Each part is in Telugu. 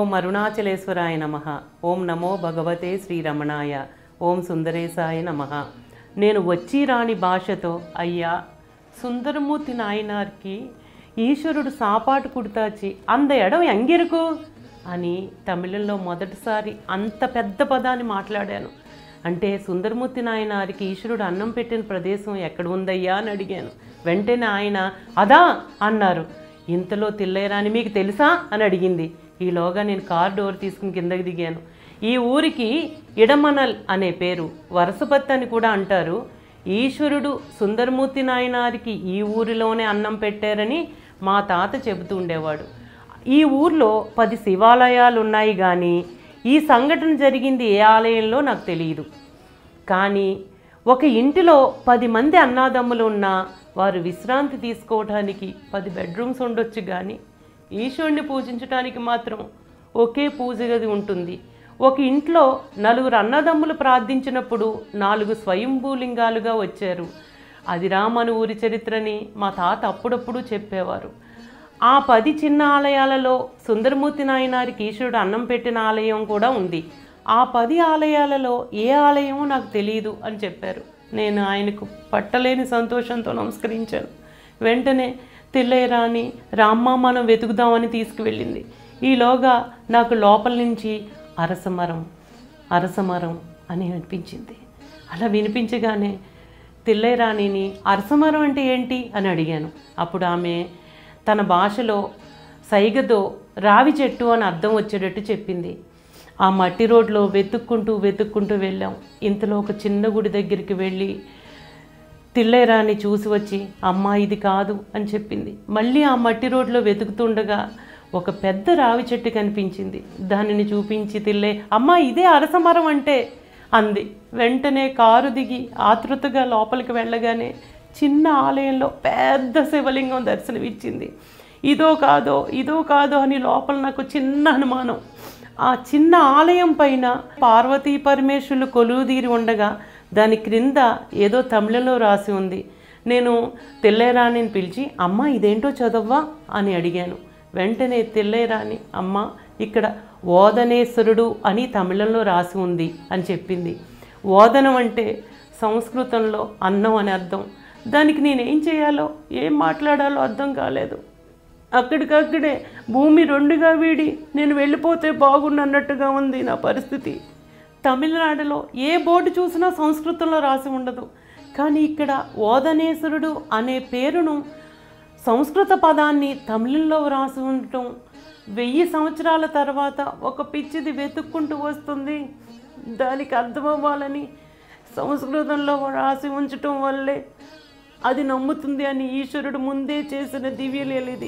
ఓం అరుణాచలేశ్వరాయ నమ ఓం నమో భగవతే శ్రీరమణాయ ఓం సుందరేశాయ నమ నేను వచ్చి రాని భాషతో అయ్యా సుందరమూర్తి నాయనార్కి ఈశ్వరుడు సాపాటు కుడతాచి అంద ఎడం ఎంగిరుకు అని తమిళంలో మొదటిసారి అంత పెద్ద పదాన్ని మాట్లాడాను అంటే సుందరమూర్తి నాయనారికి ఈశ్వరుడు అన్నం పెట్టిన ప్రదేశం ఎక్కడ ఉందయ్యా అని అడిగాను వెంటనే ఆయన అదా అన్నారు ఇంతలో తిల్లేరాని మీకు తెలుసా అని అడిగింది ఈలోగా నేను కార్ డోర్ తీసుకుని కిందకి దిగాను ఈ ఊరికి ఇడమనల్ అనే పేరు వరసపత్తి అని కూడా అంటారు ఈశ్వరుడు సుందరమూర్తి నాయనారికి ఈ ఊరిలోనే అన్నం పెట్టారని మా తాత చెబుతూ ఉండేవాడు ఈ ఊర్లో పది శివాలయాలు ఉన్నాయి కానీ ఈ సంఘటన జరిగింది ఏ ఆలయంలో నాకు తెలియదు కానీ ఒక ఇంటిలో పది మంది అన్నాదమ్ములు ఉన్నా వారు విశ్రాంతి తీసుకోవడానికి పది బెడ్రూమ్స్ ఉండొచ్చు కానీ ఈశ్వరుణ్ణి పూజించడానికి మాత్రం ఒకే పూజ గది ఉంటుంది ఒక ఇంట్లో నలుగురు అన్నదమ్ములు ప్రార్థించినప్పుడు నాలుగు స్వయంభూలింగాలుగా వచ్చారు అది రామను ఊరి చరిత్రని మా తాత అప్పుడప్పుడు చెప్పేవారు ఆ పది చిన్న ఆలయాలలో సుందరమూర్తి నాయనారికి ఈశ్వరుడు అన్నం పెట్టిన ఆలయం కూడా ఉంది ఆ పది ఆలయాలలో ఏ ఆలయమో నాకు తెలియదు అని చెప్పారు నేను ఆయనకు పట్టలేని సంతోషంతో నమస్కరించాను వెంటనే తెల్లేరాని రామ్మ మనం వెతుకుదామని తీసుకువెళ్ళింది ఈలోగా నాకు లోపల నుంచి అరసమరం అరసమరం అని అనిపించింది అలా వినిపించగానే తిల్లేరాణిని అరసమరం అంటే ఏంటి అని అడిగాను అప్పుడు ఆమె తన భాషలో సైగతో రావి చెట్టు అని అర్థం వచ్చేటట్టు చెప్పింది ఆ మట్టి రోడ్లో వెతుక్కుంటూ వెతుక్కుంటూ వెళ్ళాం ఇంతలో ఒక చిన్న గుడి దగ్గరికి వెళ్ళి తిల్లేరాని చూసి వచ్చి అమ్మా ఇది కాదు అని చెప్పింది మళ్ళీ ఆ మట్టి రోడ్లో వెతుకుతుండగా ఒక పెద్ద రావి చెట్టు కనిపించింది దానిని చూపించి తిల్లే అమ్మా ఇదే అరసమరం అంటే అంది వెంటనే కారు దిగి ఆతృతగా లోపలికి వెళ్ళగానే చిన్న ఆలయంలో పెద్ద శివలింగం దర్శనమిచ్చింది ఇదో కాదో ఇదో కాదో అని లోపల నాకు చిన్న అనుమానం ఆ చిన్న ఆలయం పైన పార్వతీ పరమేశ్వరులు కొలువుదీరి ఉండగా దాని క్రింద ఏదో తమిళంలో రాసి ఉంది నేను తెల్లేరాణిని పిలిచి అమ్మ ఇదేంటో చదవ్వా అని అడిగాను వెంటనే తెల్లేరాణి అమ్మ ఇక్కడ ఓదనేశ్వరుడు అని తమిళంలో రాసి ఉంది అని చెప్పింది ఓదనం అంటే సంస్కృతంలో అన్నం అని అర్థం దానికి నేనేం చేయాలో ఏం మాట్లాడాలో అర్థం కాలేదు అక్కడికక్కడే భూమి రెండుగా వీడి నేను వెళ్ళిపోతే బాగున్నట్టుగా ఉంది నా పరిస్థితి తమిళనాడులో ఏ బోర్డు చూసినా సంస్కృతంలో రాసి ఉండదు కానీ ఇక్కడ ఓదనేశ్వరుడు అనే పేరును సంస్కృత పదాన్ని తమిళంలో రాసి ఉండటం వెయ్యి సంవత్సరాల తర్వాత ఒక పిచ్చిది వెతుక్కుంటూ వస్తుంది దానికి అర్థమవ్వాలని సంస్కృతంలో రాసి ఉంచటం వల్లే అది నమ్ముతుంది అని ఈశ్వరుడు ముందే చేసిన దివ్యలీల ఇది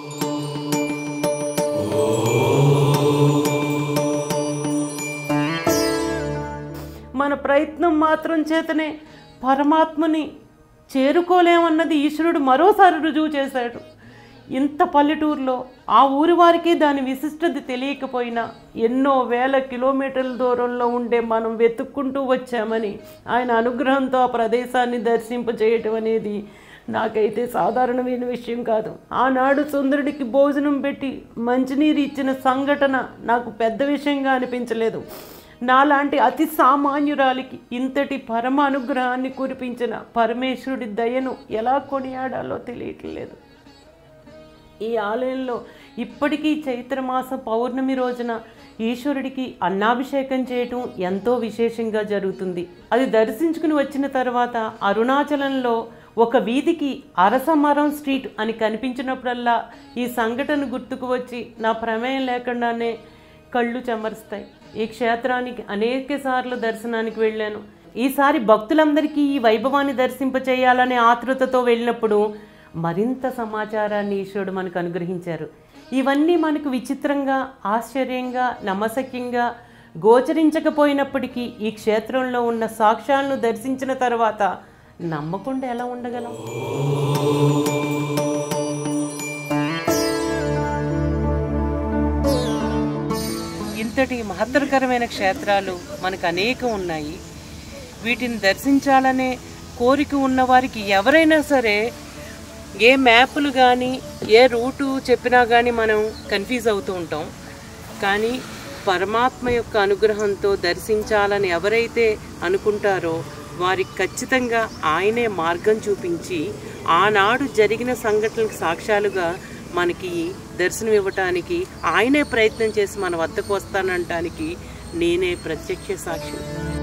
మన ప్రయత్నం మాత్రం చేతనే పరమాత్మని చేరుకోలేమన్నది ఈశ్వరుడు మరోసారి రుజువు చేశాడు ఇంత పల్లెటూరులో ఆ ఊరి వారికి దాని విశిష్టత తెలియకపోయినా ఎన్నో వేల కిలోమీటర్ల దూరంలో ఉండే మనం వెతుక్కుంటూ వచ్చామని ఆయన అనుగ్రహంతో ఆ ప్రదేశాన్ని దర్శింపజేయటం అనేది నాకైతే సాధారణమైన విషయం కాదు ఆనాడు సుందరుడికి భోజనం పెట్టి మంచినీరు ఇచ్చిన సంఘటన నాకు పెద్ద విషయంగా అనిపించలేదు నాలాంటి అతి సామాన్యురాలికి ఇంతటి పరమ అనుగ్రహాన్ని కురిపించిన పరమేశ్వరుడి దయను ఎలా కొనియాడాలో తెలియట్లేదు ఈ ఆలయంలో ఇప్పటికీ చైత్రమాస పౌర్ణమి రోజున ఈశ్వరుడికి అన్నాభిషేకం చేయటం ఎంతో విశేషంగా జరుగుతుంది అది దర్శించుకుని వచ్చిన తర్వాత అరుణాచలంలో ఒక వీధికి అరసమరం స్ట్రీట్ అని కనిపించినప్పుడల్లా ఈ సంఘటన గుర్తుకు వచ్చి నా ప్రమేయం లేకుండానే కళ్ళు చెమరుస్తాయి ఈ క్షేత్రానికి అనేక సార్లు దర్శనానికి వెళ్ళాను ఈసారి భక్తులందరికీ ఈ వైభవాన్ని దర్శింపచేయాలనే ఆతృతతో వెళ్ళినప్పుడు మరింత సమాచారాన్ని ఈశ్వరుడు మనకు అనుగ్రహించారు ఇవన్నీ మనకు విచిత్రంగా ఆశ్చర్యంగా నమ్మశక్యంగా గోచరించకపోయినప్పటికీ ఈ క్షేత్రంలో ఉన్న సాక్ష్యాలను దర్శించిన తర్వాత నమ్మకుండా ఎలా ఉండగలం ఇంతటి మహత్తరకరమైన క్షేత్రాలు మనకు అనేకం ఉన్నాయి వీటిని దర్శించాలనే కోరిక ఉన్న వారికి ఎవరైనా సరే ఏ మ్యాప్లు కానీ ఏ రూటు చెప్పినా కానీ మనం కన్ఫ్యూజ్ అవుతూ ఉంటాం కానీ పరమాత్మ యొక్క అనుగ్రహంతో దర్శించాలని ఎవరైతే అనుకుంటారో వారికి ఖచ్చితంగా ఆయనే మార్గం చూపించి ఆనాడు జరిగిన సంఘటనలకు సాక్ష్యాలుగా మనకి దర్శనం ఇవ్వటానికి ఆయనే ప్రయత్నం చేసి మన వద్దకు వస్తానంటానికి నేనే ప్రత్యక్ష సాక్షి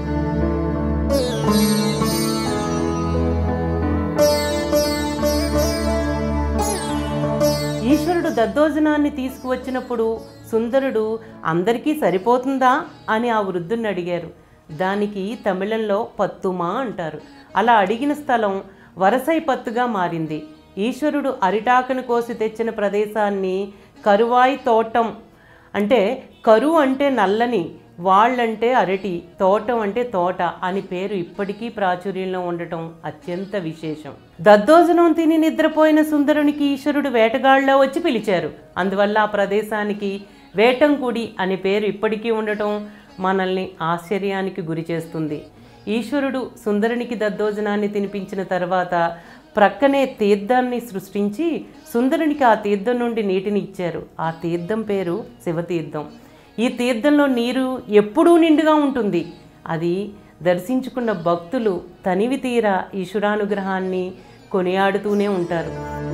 ఈశ్వరుడు దద్దోజనాన్ని తీసుకువచ్చినప్పుడు సుందరుడు అందరికీ సరిపోతుందా అని ఆ వృద్ధుని అడిగారు దానికి తమిళంలో పత్తుమా అంటారు అలా అడిగిన స్థలం వరసై పత్తుగా మారింది ఈశ్వరుడు అరిటాకును కోసి తెచ్చిన ప్రదేశాన్ని కరువాయి తోటం అంటే కరువు అంటే నల్లని వాళ్ళంటే అరటి తోటం అంటే తోట అని పేరు ఇప్పటికీ ప్రాచుర్యంలో ఉండటం అత్యంత విశేషం దద్దోజనం తిని నిద్రపోయిన సుందరునికి ఈశ్వరుడు వేటగాళ్ళలో వచ్చి పిలిచారు అందువల్ల ఆ ప్రదేశానికి వేటంకుడి అనే పేరు ఇప్పటికీ ఉండటం మనల్ని ఆశ్చర్యానికి గురి చేస్తుంది ఈశ్వరుడు సుందరునికి దద్దోజనాన్ని తినిపించిన తర్వాత ప్రక్కనే తీర్థాన్ని సృష్టించి సుందరునికి ఆ తీర్థం నుండి నీటిని ఇచ్చారు ఆ తీర్థం పేరు శివతీర్థం ఈ తీర్థంలో నీరు ఎప్పుడూ నిండుగా ఉంటుంది అది దర్శించుకున్న భక్తులు తనివి తీర ఈశ్వరానుగ్రహాన్ని కొనియాడుతూనే ఉంటారు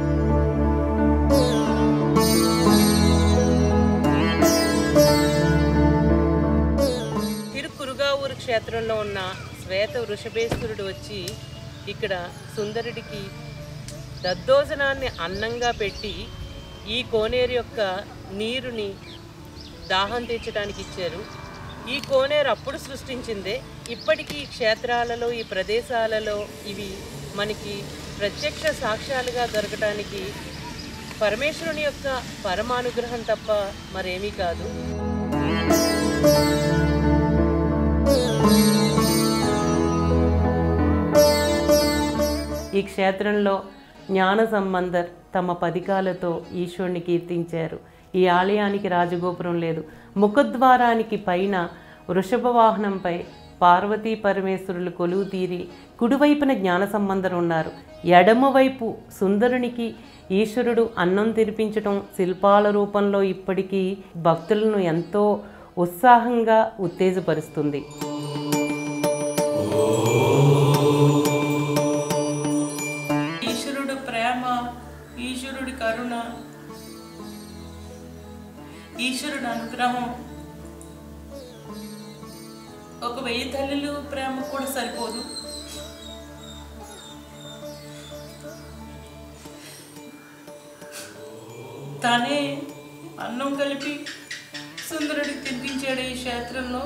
తిరుకురుగావూరు క్షేత్రంలో ఉన్న శ్వేత వృషభేశ్వరుడు వచ్చి ఇక్కడ సుందరుడికి దద్దోజనాన్ని అన్నంగా పెట్టి ఈ కోనేరు యొక్క నీరుని దాహం తీర్చడానికి ఇచ్చారు ఈ కోనేరు అప్పుడు సృష్టించిందే ఇప్పటికీ ఈ క్షేత్రాలలో ఈ ప్రదేశాలలో ఇవి మనకి ప్రత్యక్ష సాక్ష్యాలుగా దొరకటానికి పరమేశ్వరుని యొక్క పరమానుగ్రహం తప్ప మరేమీ కాదు ఈ క్షేత్రంలో జ్ఞాన సంబంధర్ తమ పదికాలతో ఈశ్వరుని కీర్తించారు ఈ ఆలయానికి రాజగోపురం లేదు ముఖద్వారానికి పైన వృషభ వాహనంపై పార్వతీ పరమేశ్వరులు కొలువు తీరి కుడివైపున జ్ఞాన సంబంధర్ ఉన్నారు ఎడమవైపు సుందరునికి ఈశ్వరుడు అన్నం తినిపించటం శిల్పాల రూపంలో ఇప్పటికీ భక్తులను ఎంతో ఉత్సాహంగా ఉత్తేజపరుస్తుంది ఈశ్వరుడు ప్రేమ ఈశ్వరుడి కరుణ ఈశ్వరుడు అనుగ్రహం ఒక వెయ్యి తల్లులు ప్రేమ కూడా సరిపోదు తనే అన్నం కలిపి సుందరుడికి తినిపించాడు ఈ క్షేత్రంలో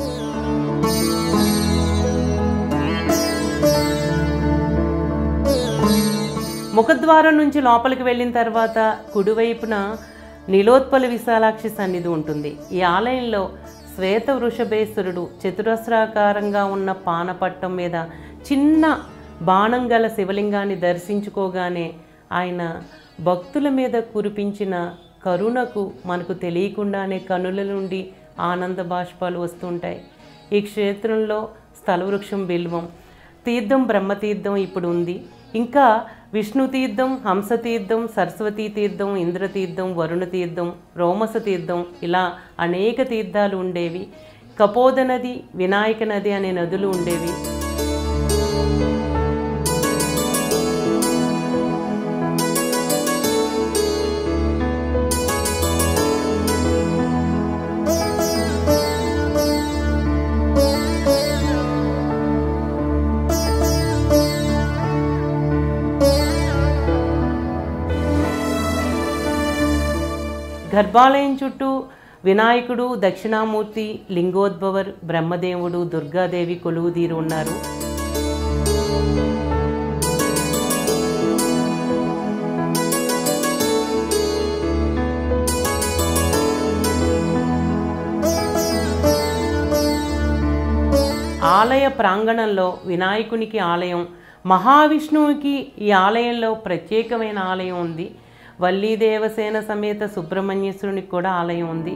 ముఖద్వారం నుంచి లోపలికి వెళ్ళిన తర్వాత కుడివైపున నీలోత్పల విశాలాక్షి సన్నిధి ఉంటుంది ఈ ఆలయంలో శ్వేత వృషభేశ్వరుడు చతురస్రాకారంగా ఉన్న పానపట్టం మీద చిన్న బాణం గల శివలింగాన్ని దర్శించుకోగానే ఆయన భక్తుల మీద కురిపించిన కరుణకు మనకు తెలియకుండానే కనుల నుండి ఆనంద బాష్పాలు వస్తుంటాయి ఈ క్షేత్రంలో స్థలవృక్షం బిల్వం తీర్థం బ్రహ్మతీర్థం ఇప్పుడు ఉంది ఇంకా విష్ణు తీర్థం హంస తీర్థం సరస్వతీ తీర్థం ఇంద్రతీర్థం వరుణ తీర్థం రోమస తీర్థం ఇలా అనేక తీర్థాలు ఉండేవి కపోద నది వినాయక నది అనే నదులు ఉండేవి గర్భాలయం చుట్టూ వినాయకుడు దక్షిణామూర్తి లింగోద్భవర్ బ్రహ్మదేవుడు దుర్గాదేవి కొలువుదీరు ఉన్నారు ఆలయ ప్రాంగణంలో వినాయకునికి ఆలయం మహావిష్ణువుకి ఈ ఆలయంలో ప్రత్యేకమైన ఆలయం ఉంది వల్లీ దేవసేన సమేత సుబ్రహ్మణ్యేశ్వరునికి కూడా ఆలయం ఉంది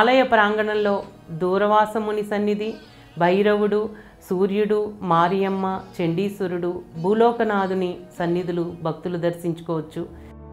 ఆలయ ప్రాంగణంలో దూరవాసముని సన్నిధి భైరవుడు సూర్యుడు మారియమ్మ చండీశ్వరుడు భూలోకనాథుని సన్నిధులు భక్తులు దర్శించుకోవచ్చు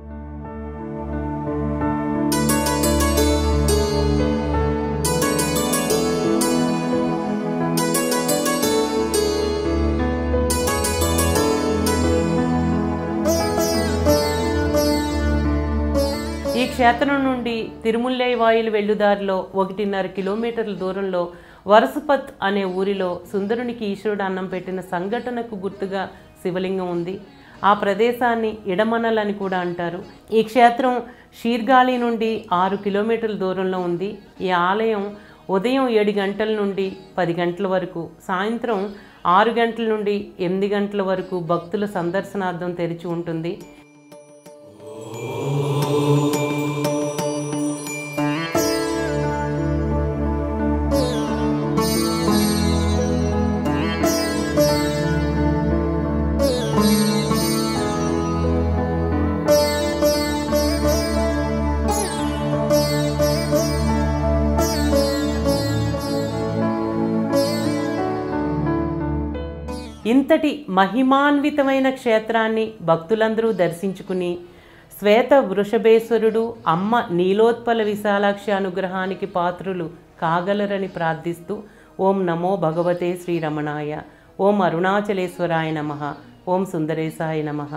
ఈ క్షేత్రం నుండి తిరుముల్లై వాయులు వెళ్లుదారిలో ఒకటిన్నర కిలోమీటర్ల దూరంలో వరసపత్ అనే ఊరిలో సుందరునికి ఈశ్వరుడు అన్నం పెట్టిన సంఘటనకు గుర్తుగా శివలింగం ఉంది ఆ ప్రదేశాన్ని ఇడమనల్ అని కూడా అంటారు ఈ క్షేత్రం షీర్గాలి నుండి ఆరు కిలోమీటర్ల దూరంలో ఉంది ఈ ఆలయం ఉదయం ఏడు గంటల నుండి పది గంటల వరకు సాయంత్రం ఆరు గంటల నుండి ఎనిమిది గంటల వరకు భక్తుల సందర్శనార్థం తెరిచి ఉంటుంది ఇంతటి మహిమాన్వితమైన క్షేత్రాన్ని భక్తులందరూ దర్శించుకుని శ్వేత వృషభేశ్వరుడు అమ్మ నీలోత్పల విశాలాక్షి అనుగ్రహానికి పాత్రులు కాగలరని ప్రార్థిస్తూ ఓం నమో భగవతే శ్రీరమణాయ ఓం అరుణాచలేశ్వరాయ నమ ఓం సుందరేశాయ నమః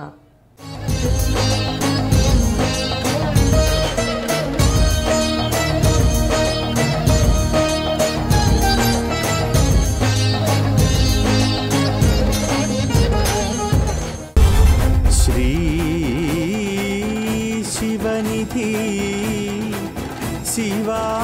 श्री शिवनिधि शिवा